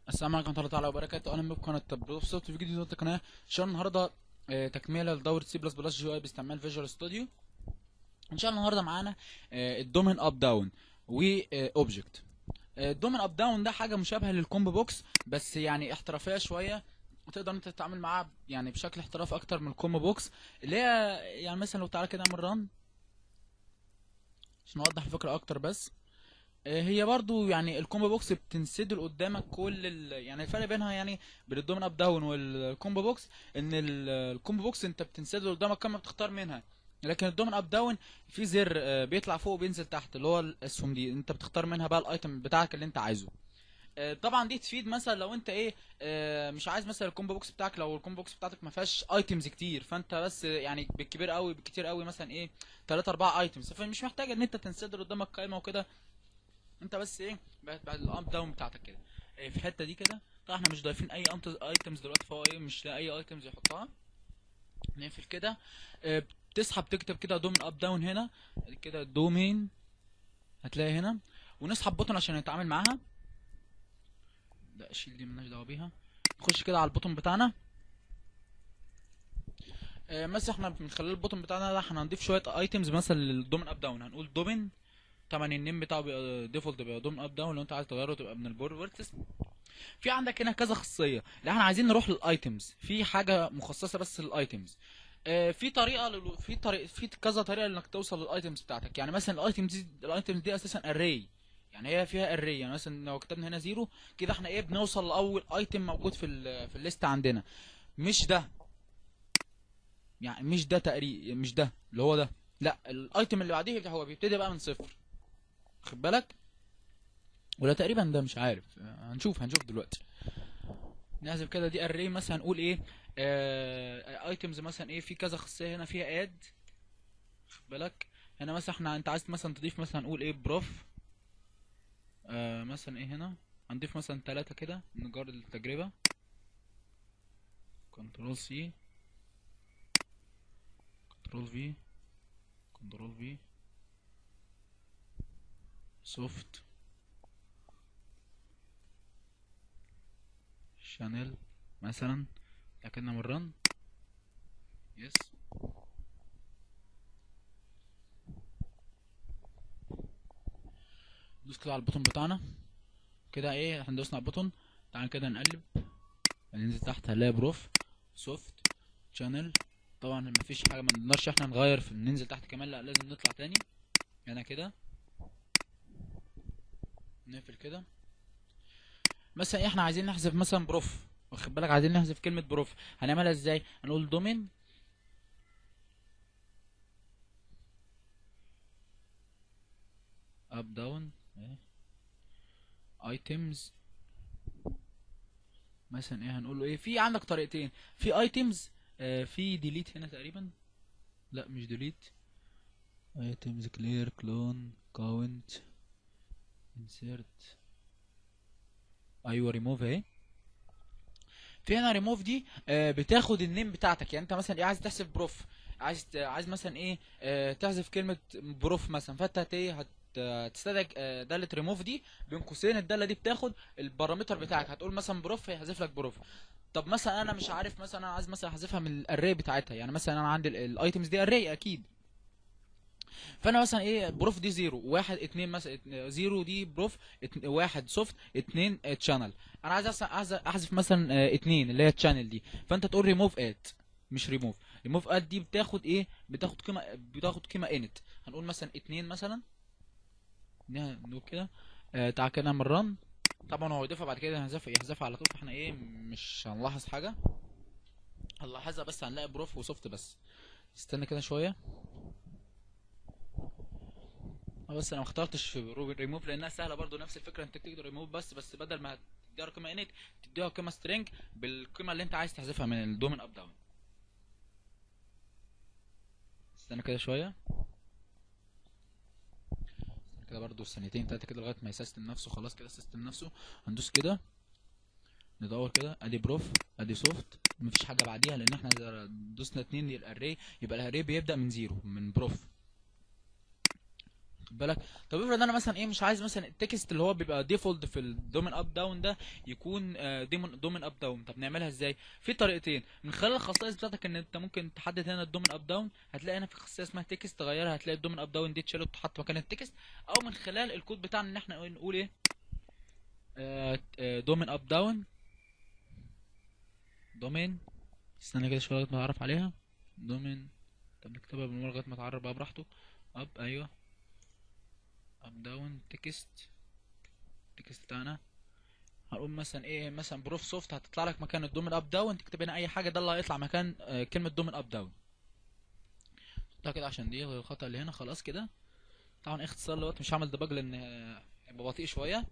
السلام عليكم ورحمة الله تعالى وبركاته أهلا بكم قناة بروف صوت في فيديو جديد القناة إن شاء الله النهاردة آه، تكملة لدورة سي بلس بلس جي اي باستعمال فيجوال ستوديو إن شاء الله النهاردة معانا آه، الدومين أب داون وأوبجكت الدومين أب داون ده حاجة مشابهة للكومبو بوكس بس يعني احترافية شوية وتقدر انت تتعامل معاها يعني بشكل احتراف اكتر من الكومبو بوكس اللي هي يعني مثلا لو تعالى كده نعمل ران عشان نوضح الفكرة اكتر بس آه، هي برضو يعني الكومبو بوكس بتنسدل قدامك كل ال... يعني الفرق بينها يعني بين الدومين اب داون والكومبو بوكس ان ال- الكومبو بوكس انت بتنسدل قدامك كم بتختار منها لكن الدومين اب داون في زر آه، بيطلع فوق وبينزل تحت اللي هو الاسهم دي انت بتختار منها بقى الايتم بتاعك اللي انت عايزه آه، طبعا دي تفيد مثلا لو انت ايه آه، مش عايز مثلا الكومبو بوكس بتاعك لو الكومبو بوكس بتاعتك ما فيهاش ايتمز كتير فانت بس يعني بالكبير قوي بالكتير قوي مثلا ايه 3 4 ايتمز فمش محتاج ان انت تنسدل قدامك قائمه وكده انت بس ايه بعد بعد الامب داون بتاعتك كده إيه في الحته دي كده طبعا احنا مش ضايفين اي ايتمز دلوقتي فهو ايه مش لاقي اي ايتمز يحطها نقفل كده إيه بتسحب تكتب كده دومين اب داون هنا كده دومين هتلاقي هنا ونسحب بوتون عشان نتعامل معاها لا اشيل دي مالناش دعوه بيها نخش كده على البوتون بتاعنا إيه مثلا احنا من خلال البوتون بتاعنا ده احنا هنضيف شويه ايتمز مثلا للدومين اب داون هنقول دومين طبعا النيم بتاعه بيبقى ديفولت بيبقى دومين اب داون لو انت عايز تغيره تبقى من البور فيرتس في عندك هنا كذا خاصيه لا احنا عايزين نروح للايتمز في حاجه مخصصه بس للايتمز آه، في طريقه لل... في طريقه في كذا طريقه انك توصل للايتمز بتاعتك يعني مثلا الايتمز دي الايتمز دي اساسا اري يعني هي فيها اري يعني مثلا لو كتبنا هنا زيرو كده احنا ايه بنوصل لاول ايتم موجود في ال... في الليست عندنا مش ده يعني مش ده تقريبا مش ده اللي هو ده لا الايتم اللي بعديه هو بيبتدي بقى من صفر خد بالك ولا تقريبا ده مش عارف آه، هنشوف هنشوف دلوقتي نحذف كده دي اري مثلا نقول ايه ايتمز مثلا ايه في كذا خاصيه هنا فيها اد خد بالك هنا مثلا احنا انت عايز مثلا تضيف مثلا نقول ايه بروف آه مثلا ايه هنا هنضيف مثلا ثلاثة كده نجرب التجربة كنترول سي كنترول في كنترول في سوفت شانل مثلا تأكدنا من الرن يس ندوس كده على البوتون بتاعنا كده ايه احنا دوسنا على البوتون تعال كده نقلب ننزل تحت هنلاقي بروف سوفت شانل طبعا مفيش حاجه ما نقدرش احنا نغير في ننزل تحت كمان لا لازم نطلع تاني هنا كده نقفل كده مثلا احنا عايزين نحذف مثلا بروف واخد بالك عايزين نحذف كلمة بروف هنعملها ازاي هنقول دومين اب داون ايتمز مثلا ايه هنقول له ايه في عندك طريقتين في ايتمز آه في ديليت هنا تقريبا لا مش ديليت ايتمز كلير كلون كاونت انسيرت ايوه ريموف اهي في هنا ريموف دي آه، بتاخد النيم بتاعتك يعني انت مثلا ايه عايز تحذف بروف عايز ت- عايز مثلا ايه آه، تحذف كلمه بروف مثلا فانت هت ايه هت هتستدعي آه، داله ريموف دي بين قوسين الداله دي بتاخد البارامتر بتاعك هتقول مثلا بروف هيحذف لك بروف طب مثلا انا مش عارف مثلا انا عايز مثلا احذفها من الاري بتاعتها يعني مثلا انا عندي الايتمز دي اري اكيد فانا مثلا ايه بروف دي زيرو واحد اتنين مثلا اتن- زيرو دي بروف اتن- واحد سوفت اتنين تشانل انا عايز أصلا عايز احذف مثلا اه، اتنين اللي هي التشانل دي فانت تقول ريموف ات مش ريموف ريموف ات دي بتاخد ايه بتاخد قيمه بتاخد قيمه انت هنقول مثلا اتنين مثلا نه- نقول كده اه تعال كده نعمل رن طبعا هو يضيفها بعد كده يحذفها يحذفها على طول فاحنا ايه مش هنلاحظ حاجه هنلاحظها بس هنلاقي بروف وسوفت بس استنى كده شويه اه بس انا ما اخترتش في روبن ريموف لانها سهله برضو نفس الفكره انت تقدر ريموف بس بس بدل ما تديها قيمه انت تديها قيمه سترينج بالقيمه اللي انت عايز تحذفها من الدومين اب داون استنى كده شويه استنى كده برضو ثانيتين تلاته كده لغايه ما يسيستم نفسه خلاص كده سيستم نفسه هندوس كده ندور كده ادي بروف ادي سوفت مفيش حاجه بعديها لان احنا إذا دوسنا اتنين الاري يبقى الاري بيبدا من زيرو من بروف خد بالك طب افرض انا مثلا ايه مش عايز مثلا التكست اللي هو بيبقى ديفولت في الدومين اب داون ده يكون ديمون دومين اب داون طب نعملها ازاي في طريقتين من خلال الخصائص بتاعتك ان انت ممكن تحدد هنا الدومين اب داون هتلاقي هنا في خاصيه اسمها تكست تغيرها هتلاقي الدومين اب داون دي تشيل وتحط مكان التكست او من خلال الكود بتاعنا ان احنا نقول ايه دومين اب داون دومين استنى كده شويه لغايه ما اتعرف عليها دومين طب نكتبها بالمره لغايه ما اتعرف بقى براحته اب ايوه اب داون تكست التكست بتاعنا هنقول مثلا ايه مثلا بروف سوفت هتطلع لك مكان الدومين اب داون تكتب هنا اي حاجه ده اللي هيطلع مكان آه كلمه دومين اب داون حطها كده عشان دي الخطا اللي هنا خلاص كده طبعا اختصار الوقت مش هعمل ديباج لان هيبقى بطيء شويه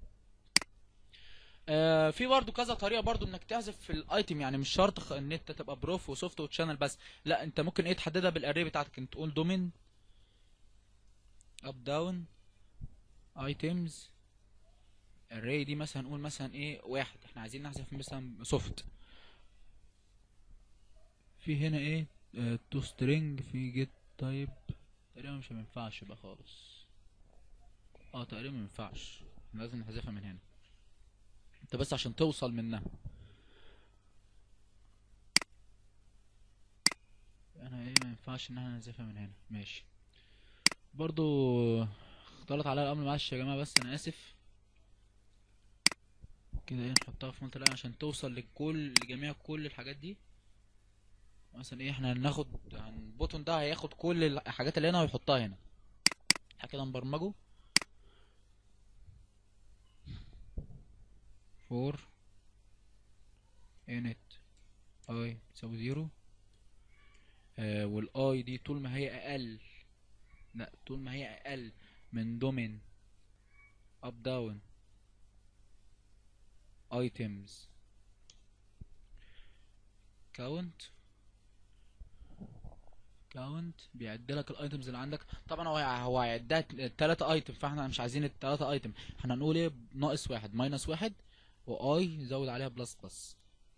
آه في برضو كذا طريقه برضو انك تحذف في الايتم يعني مش شرط ان انت تبقى بروف وسوفت وتشانل بس لا انت ممكن ايه تحددها بالاري بتاعتك انت تقول دومين اب داون ايتمز الري دي مثلا نقول مثلا ايه واحد احنا عايزين نحذف مثلا سوفت في هنا ايه تو سترينج في جيت تايب تقريبا مش هينفعش بقى خالص اه تقريبا مينفعش لازم نحذفها من هنا انت بس عشان توصل منها انا ايه ما ينفعش ان احنا نحذفها من هنا ماشي برضو اختلط عليا الامر معلش يا جماعه بس انا اسف كده ايه نحطها في مالتي لاين عشان توصل لكل لجميع كل الحاجات دي مثلا ايه احنا هناخد يعني البوتون ده هياخد كل الحاجات اللي هنا ويحطها هنا احنا كده نبرمجه فور انت اي تساوي زيرو آه والاي دي طول ما هي اقل لا طول ما هي اقل من دومين اب داون items count count بيعد لك الايتمز اللي عندك طبعا هو هو هيعدها التلاتة ايتم فاحنا مش عايزين التلاتة ايتم احنا هنقول ايه ناقص واحد ماينس واحد واي زود عليها بلس بلس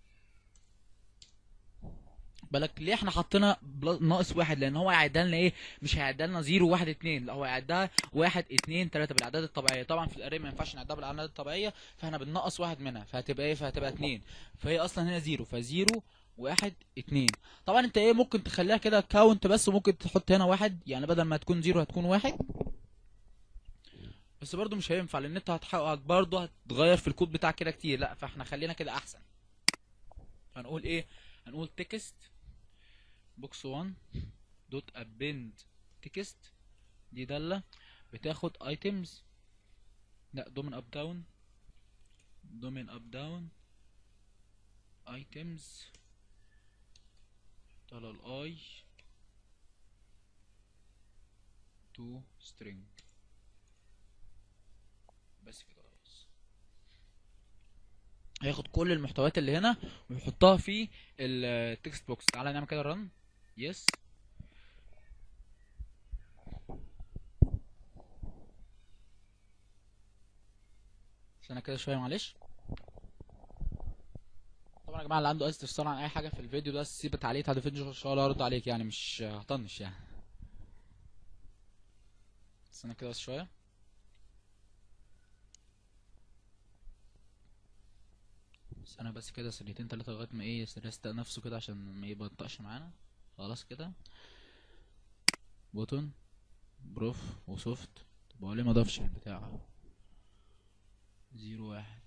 بالك ليه احنا حطينا ناقص واحد لان هو هيعدها لنا ايه مش هيعدها لنا زيرو واحد اتنين لا هو هيعدها واحد اتنين تلاته بالاعداد الطبيعيه طبعا في الاري ما ينفعش نعدها بالاعداد الطبيعيه فاحنا بننقص واحد منها فهتبقى ايه فهتبقى اتنين فهي اصلا هنا زيرو فزيرو واحد اتنين طبعا انت ايه ممكن تخليها كده كاونت بس وممكن تحط هنا واحد يعني بدل ما تكون زيرو هتكون واحد بس برضو مش هينفع لان انت هتحقق برضو هتغير في الكود بتاعك كده كتير لا فاحنا خلينا كده احسن هنقول ايه هنقول تكست بوكس 1 دوت ابند تكست دي دالة بتاخد ايتمز لا دومين اب داون دومين اب داون ايتمز على الاي تو سترينج بس كده خلاص هياخد كل المحتويات اللي هنا ويحطها في التكست بوكس تعالى نعمل كده رن يس استنى كده شويه معلش طبعا يا جماعه اللي عنده اي استفسار عن اي حاجه في الفيديو ده سيب تعليق تحت الفيديو ان شاء الله ارد عليك يعني مش هطنش يعني استنى كده بس شويه استنى بس كده ثانيتين تلاتة لغاية ما ايه يستق نفسه كده عشان ما يبطأش معانا خلاص كده بوتون بروف وسوفت طب هو ليه ما ضافش البتاع زيرو واحد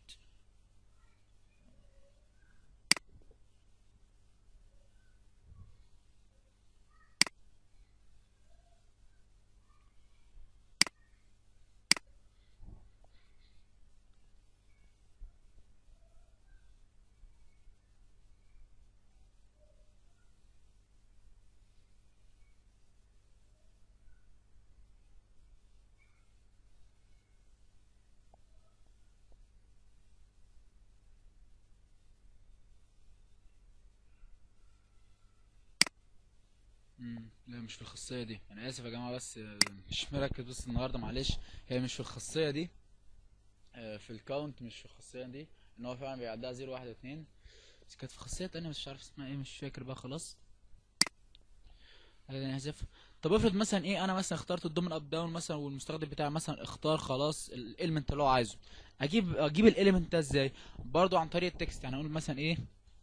مم، لا مش في الخاصية دي انا اسف يا جماعة بس آه، مش مركز بس النهاردة معلش هي مش في الخاصية دي آه، في الكاونت مش في الخاصية دي ان هو فعلا بيعدها زيرو واحد اتنين بس كانت في خاصية تانية مش عارف اسمها ايه مش فاكر بقى خلاص خلينا نحذف طب افرض مثلا ايه انا مثلا اخترت الدومين اب داون مثلا والمستخدم بتاعي مثلا اختار خلاص الاليمنت اللي هو عايزه اجيب اجيب الاليمنت ده ازاي برضو عن طريق التكست يعني اقول مثلا ايه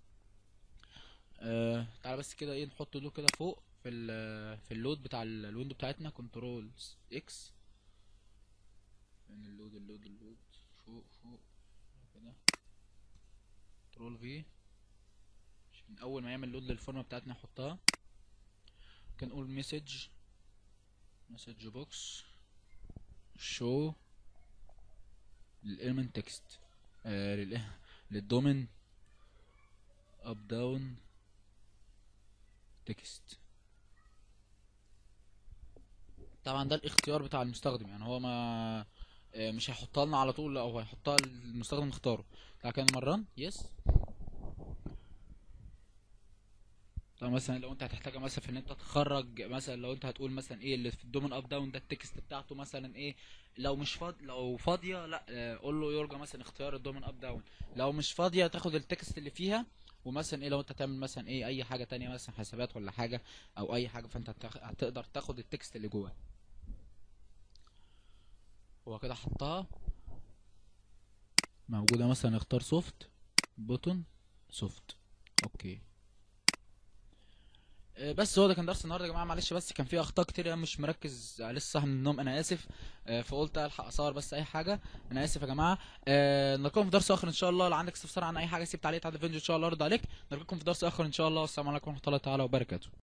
آه تعالى بس كده ايه نحط له كده فوق في ال في اللود بتاع ال- الويندو بتاعتنا كنترول اكس فين اللود اللود اللود فوق فوق كده كنترول في عشان اول ما يعمل لود للفورمه بتاعتنا نحطها ممكن نقول مسج مسج بوكس شو للالمنت تكست آه لل للدومين اب داون تكست طبعا ده الاختيار بتاع المستخدم يعني هو ما آه، مش هيحطها لنا على طول لا هو هيحطها المستخدم اختاره لكن مران يس طب مثلا لو انت هتحتاجها مثلا في ان انت تخرج مثلا لو انت هتقول مثلا ايه اللي في الدومين اب داون ده التكست بتاعته مثلا ايه لو مش فاض لو فاضيه لا آه، قول له يرجى مثلا اختيار الدومين اب داون لو مش فاضيه تاخد التكست اللي فيها ومثلا ايه لو انت تعمل مثلا ايه اي حاجه تانية مثلا حسابات ولا حاجه او اي حاجه فانت هتاخ- هتقدر تاخد التكست اللي جواه هو كده حطها موجوده مثلا اختار سوفت بوتون سوفت اوكي آه، بس هو ده كان درس النهارده يا جماعه معلش بس كان فيه اخطاء كتير انا مش مركز آه، لسه صاحي من النوم انا اسف آه، فقلت الحق اصور بس اي حاجه انا اسف يا جماعه آه، نلقاكم في درس اخر ان شاء الله لو عندك استفسار عن اي حاجه سيب تعليق تحت الفيديو ان شاء الله ارد عليك نلقاكم في درس اخر ان شاء الله والسلام عليكم ورحمه الله تعالى وبركاته